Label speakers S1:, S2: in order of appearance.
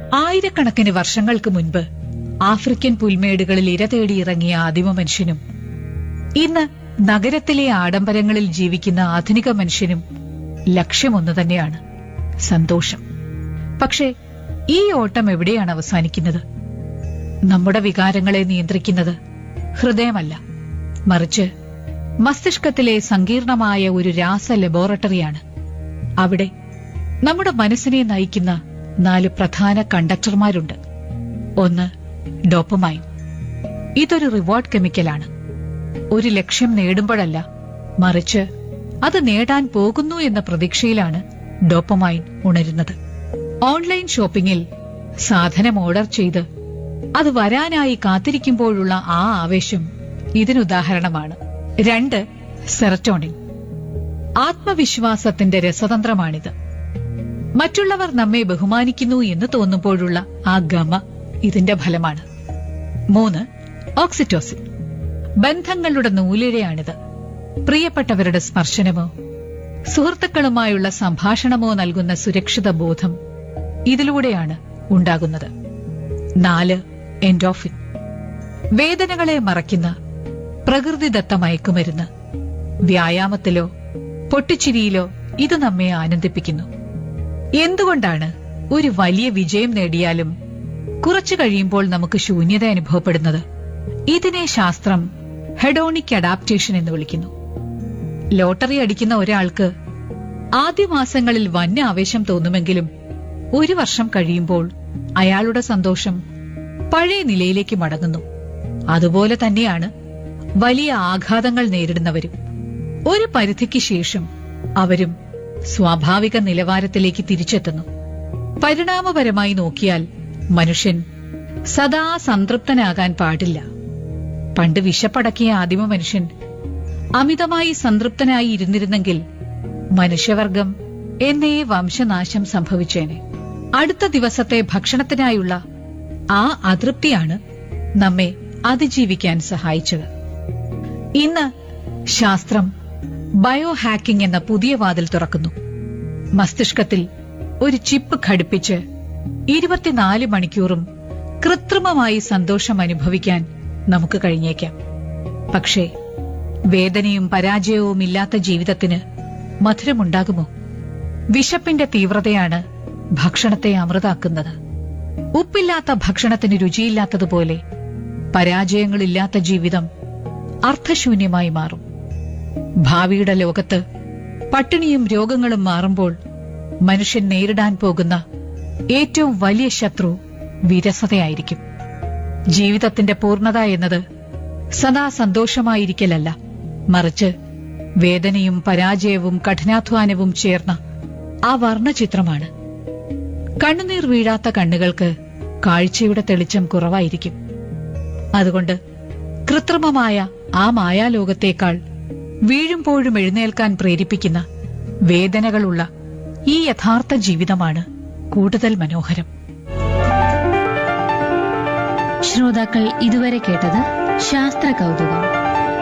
S1: ആയിരക്കണക്കിന് വർഷങ്ങൾക്ക് മുൻപ് ആഫ്രിക്കൻ പുൽമേടുകളിൽ ഇര തേടിയിറങ്ങിയ ആദിമ മനുഷ്യനും ഇന്ന് നഗരത്തിലെ ആഡംബരങ്ങളിൽ ജീവിക്കുന്ന ആധുനിക മനുഷ്യനും ലക്ഷ്യമൊന്നു തന്നെയാണ് സന്തോഷം പക്ഷേ ഈ ഓട്ടം എവിടെയാണ് അവസാനിക്കുന്നത് നമ്മുടെ വികാരങ്ങളെ നിയന്ത്രിക്കുന്നത് ഹൃദയമല്ല മറിച്ച് മസ്തിഷ്കത്തിലെ സങ്കീർണമായ ഒരു രാസ ലബോറട്ടറിയാണ് അവിടെ നമ്മുടെ മനസ്സിനെ നയിക്കുന്ന നാല് പ്രധാന കണ്ടക്ടർമാരുണ്ട് ഒന്ന് ഡോപ്പമൈൻ ഇതൊരു റിവാർഡ് കെമിക്കലാണ് ഒരു ലക്ഷ്യം നേടുമ്പോഴല്ല മറിച്ച് അത് നേടാൻ പോകുന്നു എന്ന പ്രതീക്ഷയിലാണ് ഡോപ്പമൈൻ ഉണരുന്നത് ഓൺലൈൻ ഷോപ്പിംഗിൽ സാധനം ഓർഡർ ചെയ്ത് അത് വരാനായി കാത്തിരിക്കുമ്പോഴുള്ള ആ ആവേശം ഇതിനുദാഹരണമാണ് രണ്ട് സെററ്റോണിൻ ആത്മവിശ്വാസത്തിന്റെ രസതന്ത്രമാണിത് മറ്റുള്ളവർ നമ്മെ ബഹുമാനിക്കുന്നു എന്ന് തോന്നുമ്പോഴുള്ള ആ ഗമ ഇതിന്റെ ഫലമാണ് മൂന്ന് ഓക്സിറ്റോസിൻ ബന്ധങ്ങളുടെ നൂലിഴയാണിത് പ്രിയപ്പെട്ടവരുടെ സ്പർശനമോ സുഹൃത്തുക്കളുമായുള്ള സംഭാഷണമോ നൽകുന്ന സുരക്ഷിത ബോധം ഇതിലൂടെയാണ് ഉണ്ടാകുന്നത് നാല് എൻഡോഫിൻ വേദനകളെ മറയ്ക്കുന്ന പ്രകൃതിദത്ത മയക്കുമരുന്ന് വ്യായാമത്തിലോ പൊട്ടിച്ചിരിയിലോ ഇത് നമ്മെ ആനന്ദിപ്പിക്കുന്നു എന്തുകൊണ്ടാണ് ഒരു വലിയ വിജയം നേടിയാലും കുറച്ചു കഴിയുമ്പോൾ നമുക്ക് ശൂന്യത അനുഭവപ്പെടുന്നത് ഇതിനെ ശാസ്ത്രം ഹെഡോണിക് അഡാപ്റ്റേഷൻ എന്ന് വിളിക്കുന്നു ലോട്ടറി അടിക്കുന്ന ഒരാൾക്ക് ആദ്യ മാസങ്ങളിൽ വൻ ആവേശം തോന്നുമെങ്കിലും ഒരു വർഷം കഴിയുമ്പോൾ അയാളുടെ സന്തോഷം പഴയ നിലയിലേക്ക് മടങ്ങുന്നു അതുപോലെ തന്നെയാണ് വലിയ ആഘാതങ്ങൾ നേരിടുന്നവരും ഒരു പരിധിക്ക് ശേഷം അവരും സ്വാഭാവിക നിലവാരത്തിലേക്ക് തിരിച്ചെത്തുന്നു പരിണാമപരമായി നോക്കിയാൽ മനുഷ്യൻ സദാ സംതൃപ്തനാകാൻ പാടില്ല പണ്ട് വിശപ്പടക്കിയ ആദിമ മനുഷ്യൻ അമിതമായി സംതൃപ്തനായി ഇരുന്നിരുന്നെങ്കിൽ മനുഷ്യവർഗം എന്നേ വംശനാശം സംഭവിച്ചേനെ അടുത്ത ദിവസത്തെ ഭക്ഷണത്തിനായുള്ള ആ അതൃപ്തിയാണ് നമ്മെ അതിജീവിക്കാൻ സഹായിച്ചത് ഇന്ന് ശാസ്ത്രം ബയോ ഹാക്കിംഗ് എന്ന പുതിയ വാതിൽ തുറക്കുന്നു മസ്തിഷ്കത്തിൽ ഒരു ചിപ്പ് ഘടിപ്പിച്ച് ഇരുപത്തിനാല് മണിക്കൂറും കൃത്രിമമായി സന്തോഷം അനുഭവിക്കാൻ നമുക്ക് കഴിഞ്ഞേക്കാം പക്ഷേ വേദനയും പരാജയവും ഇല്ലാത്ത ജീവിതത്തിന് മധുരമുണ്ടാകുമോ വിശപ്പിന്റെ തീവ്രതയാണ് ഭക്ഷണത്തെ അമൃതാക്കുന്നത് ഉപ്പില്ലാത്ത ഭക്ഷണത്തിന് രുചിയില്ലാത്തതുപോലെ പരാജയങ്ങളില്ലാത്ത ജീവിതം അർത്ഥശൂന്യമായി മാറും ഭാവിയുടെ ലോകത്ത് പട്ടിണിയും രോഗങ്ങളും മാറുമ്പോൾ മനുഷ്യൻ നേരിടാൻ പോകുന്ന ഏറ്റവും വലിയ ശത്രു വിരസതയായിരിക്കും ജീവിതത്തിന്റെ പൂർണ്ണത എന്നത് സദാ സന്തോഷമായിരിക്കലല്ല മറിച്ച് വേദനയും പരാജയവും കഠിനാധ്വാനവും ചേർന്ന ആ വർണ്ണചിത്രമാണ് കണ്ണുനീർ വീഴാത്ത കണ്ണുകൾക്ക് കാഴ്ചയുടെ തെളിച്ചം കുറവായിരിക്കും അതുകൊണ്ട് കൃത്രിമമായ ആ മായാലോകത്തേക്കാൾ വീഴുമ്പോഴും എഴുന്നേൽക്കാൻ പ്രേരിപ്പിക്കുന്ന വേദനകളുള്ള ഈ യഥാർത്ഥ ജീവിതമാണ് കൂടുതൽ മനോഹരം
S2: ശ്രോതാക്കൾ ഇതുവരെ കേട്ടത് ശാസ്ത്ര കൗതുകം